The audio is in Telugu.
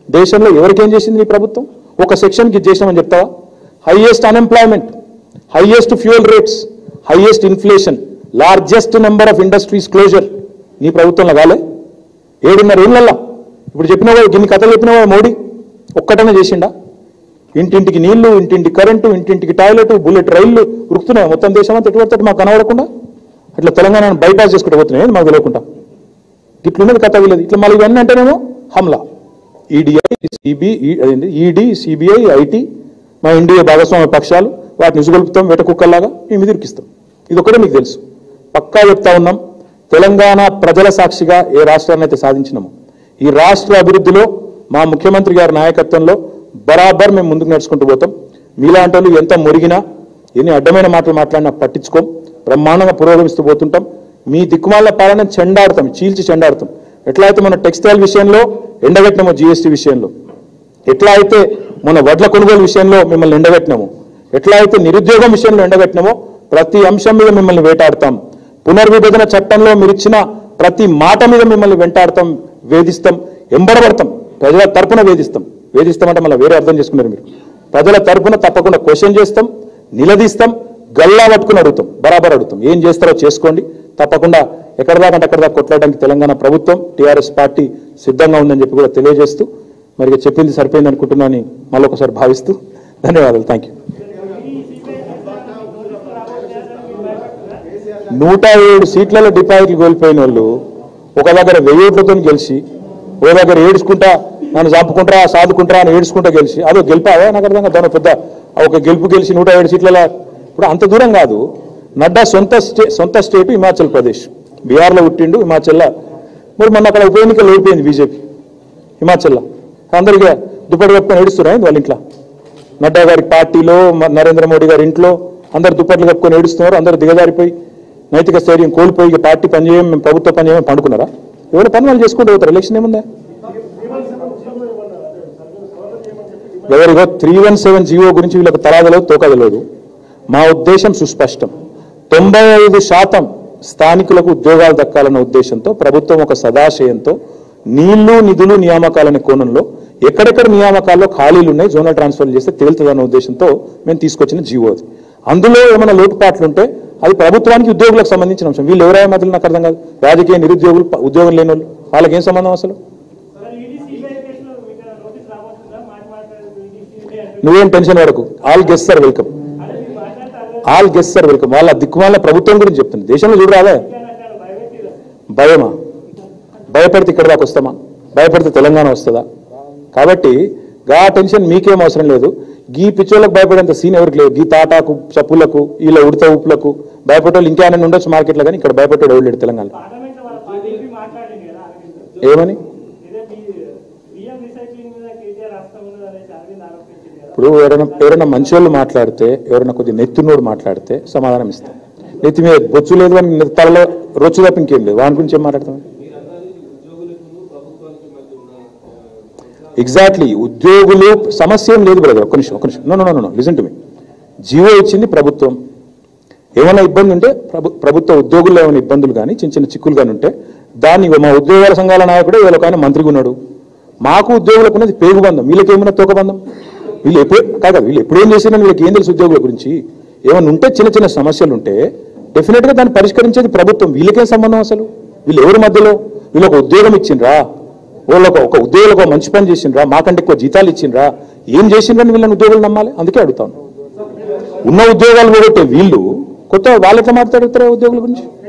దేశంలో ఎవరికేం చేసింది నీ ప్రభుత్వం ఒక సెక్షన్కి ఇది చేసినామని చెప్తావా highest unemployment highest fuel rates highest inflation largest number of industries closure నీ ప్రభుత్వంలో కాలే ఏడున్నర ఏళ్ళల్లా ఇప్పుడు చెప్పినావా గిన్ని కథలు చెప్పినావా మోడీ ఒక్కటనే చేసిండా ఇంటింటికి నీళ్లు ఇంటింటి కరెంటు ఇంటింటికి టాయిలెట్ బుల్లెట్ రైళ్లు ఉరుకుతున్నాయి మొత్తం దేశం అంతా ఎటు పడితే మాకు కనబడకుండా అట్లా తెలంగాణను బైపాస్ చేసుకుంటూ పోతున్నాయి మాకు తెలియకుండా ఇట్లున్నది కథ వీళ్ళది ఇట్లా మళ్ళీ ఇవన్నీ అంటేనేమో హమ్లా ఈడీఐ సిబి ఈడీ సిబిఐ ఐటీ మా ఇండియా భాగస్వామ్య పక్షాలు వాటిని ఇసుగొలుపుతాం వేట కుక్కల్లాగా మేము ఇరికిస్తాం ఇది ఒకటే మీకు తెలుసు పక్కా చెప్తా ఉన్నాం తెలంగాణ ప్రజల సాక్షిగా ఏ రాష్ట్రాన్ని అయితే సాధించినామో ఈ రాష్ట్ర అభివృద్ధిలో మా ముఖ్యమంత్రి గారి నాయకత్వంలో బరాబర్ మేము ముందుకు నడుచుకుంటూ పోతాం మీలాంటి వాళ్ళు ఎంత మురిగినా ఎన్ని అడ్డమైన మాటలు మాట్లాడినా పట్టించుకోం బ్రహ్మాండంగా పురోగమిస్తూ పోతుంటాం మీ దిక్కుమాల పాలన చెండాడతాం చీల్చి చెండాడతాం ఎట్లా అయితే మన టెక్స్టైల్ విషయంలో ఎండగట్టినామో జీఎస్టీ విషయంలో ఎట్లా అయితే మన వడ్ల కొనుగోలు విషయంలో మిమ్మల్ని ఎండగట్టినామో ఎట్లా అయితే నిరుద్యోగం విషయంలో ఎండగట్టినామో ప్రతి అంశం మీద మిమ్మల్ని వేటాడతాం పునర్విభజన చట్టంలో మీరు ఇచ్చిన ప్రతి మాట మీద మిమ్మల్ని వెంటాడతాం వేధిస్తాం ఎంబడబడతాం ప్రజల తరపున వేధిస్తాం వేధిస్తామంటే మళ్ళీ వేరే అర్థం చేసుకున్నారు మీరు ప్రజల తరపున తప్పకుండా క్వశ్చన్ చేస్తాం నిలదీస్తాం గల్లా పట్టుకుని అడుగుతాం బరాబర్ అడుగుతాం ఏం చేస్తారో చేసుకోండి తప్పకుండా ఎక్కడ దాకా అంటే అక్కడ దాకా కొట్లాడడానికి తెలంగాణ ప్రభుత్వం టీఆర్ఎస్ పార్టీ సిద్ధంగా ఉందని చెప్పి కూడా తెలియజేస్తూ మరి ఇక చెప్పింది సరిపోయింది అనుకుంటున్నాను మళ్ళీ ఒకసారి భావిస్తూ ధన్యవాదాలు థ్యాంక్ యూ నూట ఏడు సీట్లలో డిపాజిట్లు కోల్పోయిన వాళ్ళు ఒక దగ్గర వెయ్యి ఓట్లతో గెలిచి ఓ దగ్గర ఏడుచుకుంటా నన్ను చంపుకుంటారా సాదుకుంటారా అని ఏడుచుకుంటా గెలిచి అదో గెలిపావా నాకు అర్థం కాదు దాని పెద్ద ఆ ఒక గెలుపు గెలిచి నూట ఏడు సీట్లలో ఇప్పుడు అంత దూరం కాదు నడ్డా సొంత స్టే సొంత స్టేట్ హిమాచల్ ప్రదేశ్ బీహార్లో పుట్టిండు హిమాచల్లో మరి మొన్న అక్కడ ఉప ఎన్నికలు ఓడిపోయింది బీజేపీ హిమాచల్లో అందరికీ దుప్పటి కప్పుకొని ఏడుస్తున్నాయి వాళ్ళ ఇంట్లో నడ్డా గారి పార్టీలో మ- నరేంద్ర మోడీ గారి ఇంట్లో అందరు దుప్పట్లు కప్పుకొని ఏడుస్తున్నారు అందరు దిగజారిపోయి నైతిక స్థైర్యం కోల్పోయి ఇక పార్టీ పనిచేయం మేము ప్రభుత్వ పనిచేయం పండుకున్నారా ఎవరు పని వాళ్ళు చేసుకుంటూ పోతారు ఎలక్షన్ ఏముందా ఎవరిగో త్రీ వన్ సెవెన్ జీవో గురించి వీళ్ళకి తలాదలో తోకదలేదు మా ఉద్దేశం సుస్పష్టం తొంభై ఐదు శాతం స్థానికులకు ఉద్యోగాలు దక్కాలన్న ఉద్దేశంతో ప్రభుత్వం ఒక సదాశయంతో నీళ్లు నిధులు నియామకాలనే కోణంలో ఎక్కడెక్కడ నియామకాల్లో ఖాళీలు ఉన్నాయి జోనల్ ట్రాన్స్ఫర్ చేస్తే తేలుతుందన్న ఉద్దేశంతో మేము తీసుకొచ్చిన జీవో అది అందులో ఏమైనా లోటుపాట్లు ఉంటే అది ప్రభుత్వానికి ఉద్యోగులకు సంబంధించిన అంశం వీళ్ళు ఎవరైనా మధ్యలో నాకు అర్థం కాదు రాజకీయ నిరుద్యోగులు ప- ఉద్యోగం లేని వాళ్ళు వాళ్ళకి ఏం సంబంధం అసలు నువ్వేం టెన్షన్ పడకు all guest sir welcome all guest sir welcome వాళ్ళ దిక్కుమాల ప్రభుత్వం గురించి చెప్తుంది దేశంలో చూడరాదే భయమా భయపడితే ఇక్కడ దాకా వస్తామా భయపడితే తెలంగాణ వస్తుందా కాబట్టి గా టెన్షన్ మీకేం అవసరం లేదు గీ పిచ్చోళ్ళకు భయపడేంత సీన్ ఎవరికి లేదు గీ తాటాకు చప్పులకు వీళ్ళ ఉడత ఉప్పులకు భయపడేవాళ్ళు ఇంకా ఏమైనా ఉండొచ్చు మార్కెట్లో కానీ ఇక్కడ భయపడేవాడు ఎవరు లేడు తెలంగాణ పార్లమెంట్ వాళ్ళ పార్టీకి మాట్లాడింది కదా అరవింద్ ఏమని ఇదే బియ్యం రీసైక్లింగ్ మీద కేటీఆర్ రాష్ట్రం ఉన్నది అనేసి అరవింద్ ఆరోపించింది కదా ఇప్పుడు ఎవరైనా ఎవరైనా మంచి వాళ్ళు మాట్లాడితే ఎవరైనా కొద్దిగా నెత్తినోడు మాట్లాడితే సమాధానం ఇస్తాం నెత్తి మీద బొచ్చు లేదు అని నెత్తి తలలో రొచ్చు తప్ప ఇంకేం లేదు వాని గురించి ఏం మాట్లాడతాం ఎగ్జాక్ట్లీ ఉద్యోగులు సమస్య ఏం లేదు బ్రదర్ ఒక్క నిమిషం ఒక్క నిమిషం no no no listen to me GO ఇచ్చింది ప్రభుత్వం ఏమైనా ఇబ్బంది ఉంటే ప్రభు ప్రభుత్వ ఉద్యోగుల్లో ఏమైనా ఇబ్బందులు కానీ చిన్న చిన్న చిక్కులు కానీ ఉంటే దాన్ని ఇగో మా ఉద్యోగాల సంఘాల నాయకుడే వీళ్ళకి ఆయన మంత్రిగా ఉన్నాడు మాకు ఉద్యోగులకు ఉన్నది పేగు బంధం వీళ్ళకి ఏమైనా తోక బంధం వీళ్ళు ఎప్పుడు కాదు వీళ్ళు ఎప్పుడు ఏం చేసినా వీళ్ళకి ఏం తెలుసు ఉద్యోగుల గురించి ఏమైనా ఉంటే చిన్న చిన్న సమస్యలు ఉంటే డెఫినెట్గా దాన్ని పరిష్కరించేది ప్రభుత్వం వీళ్ళకేం సంబంధం అసలు వీళ్ళు ఎవరి మధ్యలో వీళ్ళు ఒక ఉద్యోగం ఇచ్చిండ్రా వాళ్ళకు ఒక ఉద్యోగులకు ఒక మంచి పని చేసిండ్రా మాకంటే ఎక్కువ జీతాలు ఇచ్చిండ్రా ఏం చేసిండ్రని వీళ్ళని ఉద్యోగులు నమ్మాలి అందుకే అడుగుతాను ఉన్న ఉద్యోగాలు పోగొట్టే వీళ్ళు కొత్త వాళ్ళు ఎట్లా మాట్లాడతారు ఉద్యోగుల గురించి